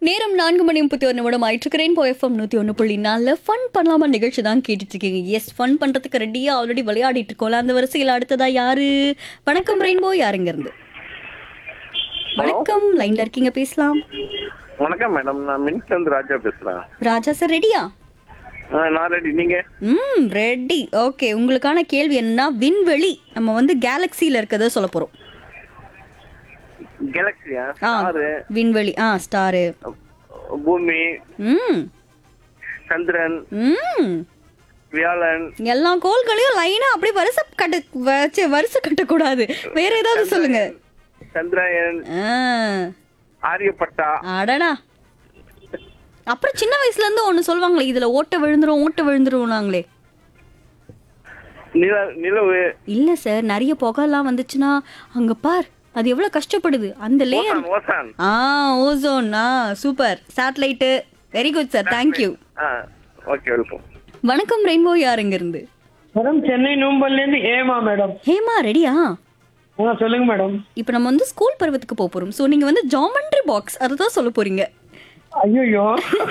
நேரம் நான்கு மணி முப்பத்தி ஒரு நிமிடம் ஆயிட்டுருக்கிறேன் இப்போ எஃப்எம் நூற்றி ஒன்று புள்ளி நாலில் ஃபன் பண்ணலாமா நிகழ்ச்சி தான் கேட்டுட்டு இருக்கீங்க எஸ் ஃபன் பண்ணுறதுக்கு ரெடியாக ஆல்ரெடி விளையாடிட்டு இருக்கோம்ல அந்த வரிசையில் அடுத்ததா யாரு வணக்கம் ரெயின்போ யாருங்க இருந்து வணக்கம் லைன்ல இருக்கீங்க பேசலாம் வணக்கம் மேடம் நான் மின்சந்த் ராஜா பேசுறேன் ராஜா சார் ரெடியா ஆ, நான் ரெடி நீங்க ம் ரெடி ஓகே உங்களுக்கான கேள்வி என்னன்னா விண்வெளி நம்ம வந்து கேலக்சியில் இருக்கிறத சொல்ல போகிறோம் கேலக்சியா ஆ ஸ்டாரு விண்வெளி ஆ ஸ்டாரு பூமி ம் சந்திரன் ம் வியாழன் எல்லா கோள்களையும் லைனா அப்படியே வரிசை கட்ட வச்சு வரிசை கட்டக்கூடாது வேற ஏதாவது சொல்லுங்க சந்திராயன் ஆ, ஆரியப்பட்டா அடடா அப்புறம் சின்ன வயசுல இருந்து ஒண்ணு சொல்லுவாங்களே இதுல ஓட்ட விழுந்துரும் ஓட்ட விழுந்துரும் நாங்களே நில நிலவு இல்ல சார் நிறைய புகைலாம் வந்துச்சுன்னா அங்க பார் அது எவ்வளவு கஷ்டப்படுது அந்த லேயர் ஓசான் ஓசான் ஆ ஓசோன் ஆ super satellite very good sir thank you ஆ ஓகே வெல்கம் வணக்கம் ரெயின்போ யாருங்க இருந்து மேடம் சென்னை நூம்பல்ல இருந்து ஹேமா மேடம் ஹேமா ரெடியா ஆ சொல்லுங்க மேடம் இப்போ நம்ம வந்து ஸ்கூல் பருவத்துக்கு போக போறோம் ஸோ நீங்க வந்து ஜாமெண்ட்ரி பாக்ஸ் அதை தான் சொல்ல போறீங்க ஐயோ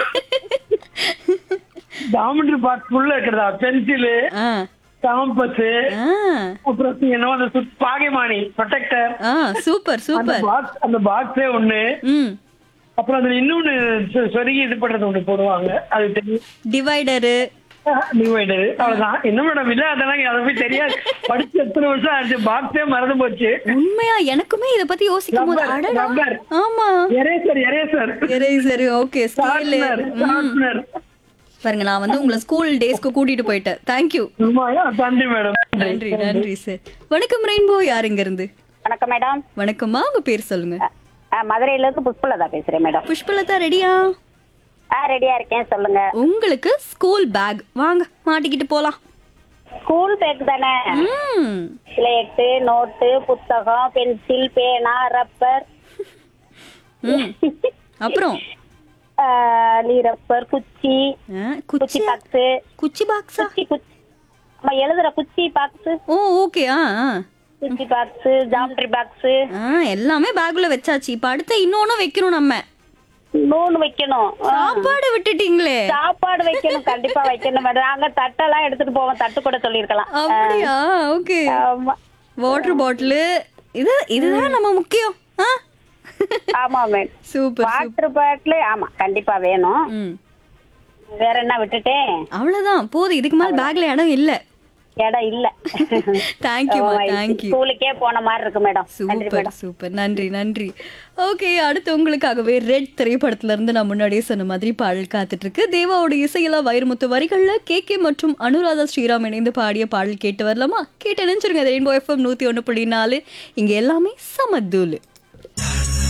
டாமெண்ட்ரி பாக்ஸ் ஃபுல்லா இருக்கிறதா பென்சிலு ஆ காம்பஸ் ஆ அப்புறம் என்ன அந்த சுத்- பாகைமானி ப்ரொடெக்டர் ஆ சூப்பர் அந்த சூப்பர் பாக்ஸ் அந்த பாக்ஸே ஒண்ணு ம் அப்புறம் அதுல இன்னொன்னு சொ- சொருகி இது பண்றது ஒண்ணு போடுவாங்க அது தெரியும் டிவைடரு டிவைடர் அவ்வளவுதான் என்ன மேடம் இல்ல அதெல்லாம் அதை போய் தெரியாது படிச்சு எத்தனை வருஷம் ஆச்சு பாக்ஸே மறந்து போச்சு உண்மையா எனக்குமே இத பத்தி யோசிக்கும் போது Rubber, அடடா rubber. ஆமா எரேசர் எரேசர் சரி சரி ஓகே ஸ்கேலு ஷார்ப்னர் ஷார்ப்னர் பாருங்க நான் வந்து உங்களை ஸ்கூல் டேஸ்க்கு கூட்டிட்டு போயிட்டேன் தேங்க்யூ ஆமாயா நன்றி மேடம் நன்றி நன்றி சார் வணக்கம் ரெயின்போ யாருங்க இருந்து வணக்கம் மேடம் வணக்கம்மா உங்க பேர் சொல்லுங்க ஆ, மதுரையில இருந்து புஷ்பலதா பேசுறேன் மேடம் புஷ்பலதா ரெடியா ஆ ரெடியா இருக்கேன் சொல்லுங்க உங்களுக்கு ஸ்கூல் பேக் வாங்க மாட்டிக்கிட்டு போலாம் ஸ்கூல் பேக் தானே ம் ஸ்லேட்டு நோட்டு புத்தகம் பென்சில் பேனா ரப்பர் ம் அப்புறம் ரப்பர் குச்சி ஆ, குச்சி குச்சி பாக்ஸ் குச்சி பாக்ஸா குச்சி குச்சி நம்ம எழுதுற குச்சி பாக்ஸ் ஓ ஓகே ஆ ஆ. குச்சி பாக்ஸ் ஜாமெட்ரி பாக்ஸ் ஆ எல்லாமே பேக்குள்ள வச்சாச்சு இப்ப அடுத்து இன்னொன்னு வைக்கணும் நம்ம நூன் வைக்கணும் ஆ, சாப்பாடு விட்டுட்டீங்களே சாப்பாடு வைக்கணும் கண்டிப்பா வைக்கணும் மேடம் நாங்க தட்டெல்லாம் எடுத்துட்டு போவோம் தட்டு கூட சொல்லிருக்கலாம் அப்படியா ஓகே ஆமா வாட்டர் பாட்டில் இது இதுதான் நம்ம முக்கியம் ஆ ஆமா madam super super water bottle ஆமா கண்டிப்பா வேணும் ம் வேற என்ன விட்டுட்டேன் அவ்வளவுதான் போதும் இதுக்கு மேல பேக்ல இடம் இல்ல இடம் இல்ல தேங்க்யூமா தேங்க்யூ ஸ்கூலுக்கே போன மாதிரி இருக்கு மேடம் நன்றி சூப்பர் மேடம் சூப்பர் நன்றி நன்றி ஓகே அடுத்து உங்களுக்காகவே ரெட் திரைப்படத்துல இருந்து நான் முன்னாடியே சொன்ன மாதிரி பாடல் காத்துட்டு இருக்கு தேவாவோட இசையில வைரமுத்து வரிகள்ல கே கே மற்றும் அனுராதா ஸ்ரீராம் இணைந்து பாடிய பாடல் கேட்டு வரலாமா கேட்டு நினைச்சிருங்க ரெயின்போ எஃப்எம் நூத்தி ஒன்று புள்ளி நாலு இங்க எல்லாமே சமத்தூள்